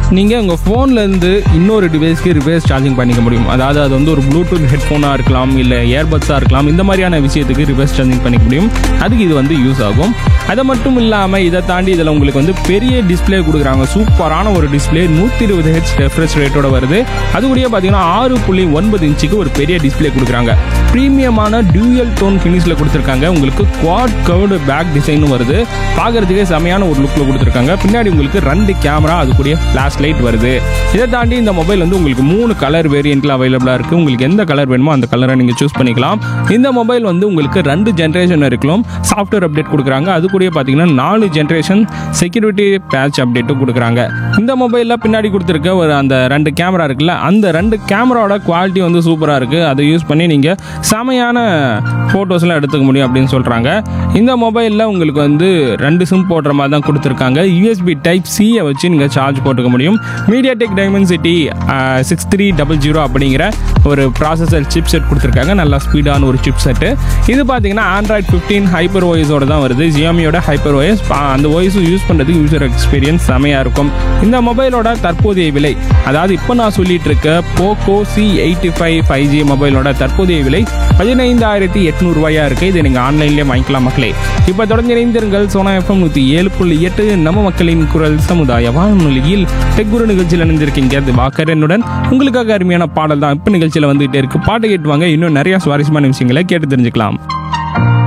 நீங்கள் உங்கள் ஃபோன்லேருந்து இன்னொரு டிவைஸ்க்கு ரிவர்ஸ் சார்ஜிங் பண்ணிக்க முடியும் அதாவது அது வந்து ஒரு ப்ளூடூத் ஹெட்ஃபோனாக இருக்கலாம் இல்லை இயர்பட்ஸாக இருக்கலாம் இந்த மாதிரியான விஷயத்துக்கு ரிவர்ஸ் சார்ஜிங் பண்ணிக்க முடியும் அதுக்கு இது வந்து யூஸ் ஆகும் அது மட்டும் இல்லாமல் இதை தாண்டி இதில் உங்களுக்கு வந்து பெரிய டிஸ்ப்ளே கொடுக்குறாங்க சூப்பரான ஒரு டிஸ்ப்ளே நூற்றி இருபது ஹெச் ரெஃப்ரெஷ் ரேட்டோட வருது அது கூடயே பார்த்தீங்கன்னா ஆறு புள்ளி ஒன்பது இன்ச்சுக்கு ஒரு பெரிய டிஸ்ப்ளே கொடுக்குறாங்க ப்ரீமியமான டியூயல் டோன் ஃபினிஷில் கொடுத்துருக்காங்க உங்களுக்கு குவாட் கர்வ்டு பேக் டிசைனும் வருது பார்க்கறதுக்கே செமையான ஒரு லுக்கில் கொடுத்துருக்காங்க பின்னாடி உங்களுக்கு ரெண்டு கேமரா அது கூடிய ஃப்ளாஷ் லைட் வருது இதை தாண்டி இந்த மொபைல் வந்து உங்களுக்கு மூணு கலர் வேரியண்ட்டில் அவைலபிளாக இருக்குது உங்களுக்கு எந்த கலர் வேணுமோ அந்த கலரை நீங்கள் சூஸ் பண்ணிக்கலாம் இந்த மொபைல் வந்து உங்களுக்கு ரெண்டு ஜென்ரேஷன் இருக்கலாம் சாஃப்ட்வேர் அப்டேட் கொடுக்குறாங்க அது கூட பார்த்தீங்கன்னா நாலு ஜென்ரேஷன் செக்யூரிட்டி பேட்ச் அப்டேட்டும் கொடுக்குறாங்க இந்த மொபைலில் பின்னாடி கொடுத்துருக்க ஒரு அந்த ரெண்டு கேமரா இருக்குல்ல அந்த ரெண்டு கேமராவோட குவாலிட்டி வந்து சூப்பராக இருக்குது அதை யூஸ் பண்ணி நீங்கள் செமையான ஃபோட்டோஸ்லாம் எடுத்துக்க முடியும் அப்படின்னு சொல்கிறாங்க இந்த மொபைலில் உங்களுக்கு வந்து ரெண்டு சிம் போடுற மாதிரி தான் கொடுத்துருக்காங்க யூஎஸ்பி டைப் சியை வச்சு நீங்கள் சார்ஜ் போட்டுக்க முடியும் MediaTek Dimensity six three double zero அப்படிங்கிற ஒரு ப்ராசஸர் சிப் செட் கொடுத்துருக்காங்க நல்லா ஸ்பீடான ஒரு சிப் செட்டு இது பார்த்தீங்கன்னா ஆண்ட்ராய்ட் ஃபிஃப்டீன் ஹைப்பர் ஓஎஸோட தான் வருது ஜியோமியோட ஹைப்பர் ஓஎஸ் அந்த ஓஎஸும் யூஸ் பண்ணுறதுக்கு யூசர் எக்ஸ்பீரியன்ஸ் செமையாக இருக்கும் இந்த மொபைலோட தற்போதைய விலை அதாவது இப்போ நான் சொல்லிட்டு இருக்க Poco C eighty five five G மொபைலோட தற்போதைய விலை பதினைந்தாயிரத்தி எட்நூறுவாயா இருக்குது இதை நீங்கள் ஆன்லைன்லேயே வாங்கிக்கலாம் மக்களே இப்போ தொடர்ந்து இணைந்திருங்கள் சோனா எஃப்எம் நூற்றி ஏழு புள்ளி எட்டு நம்ம மக்களின் குரல் சமுதாய வானொலியில் டெக்குரு நிகழ்ச்சியில் இணைந்திருக்கீங்க அது வாக்கரனுடன் உங்களுக்காக அருமையான பாடல் தான் இப்போ நிகழ்ச்சியில் வந்துகிட்டே இருக்கு பாட்டு கேட்டுவாங்க இன்னும் நிறைய சுவாரஸ்யமான விஷயங்களை கேட்டு தெரிஞ்சுக்கலாம்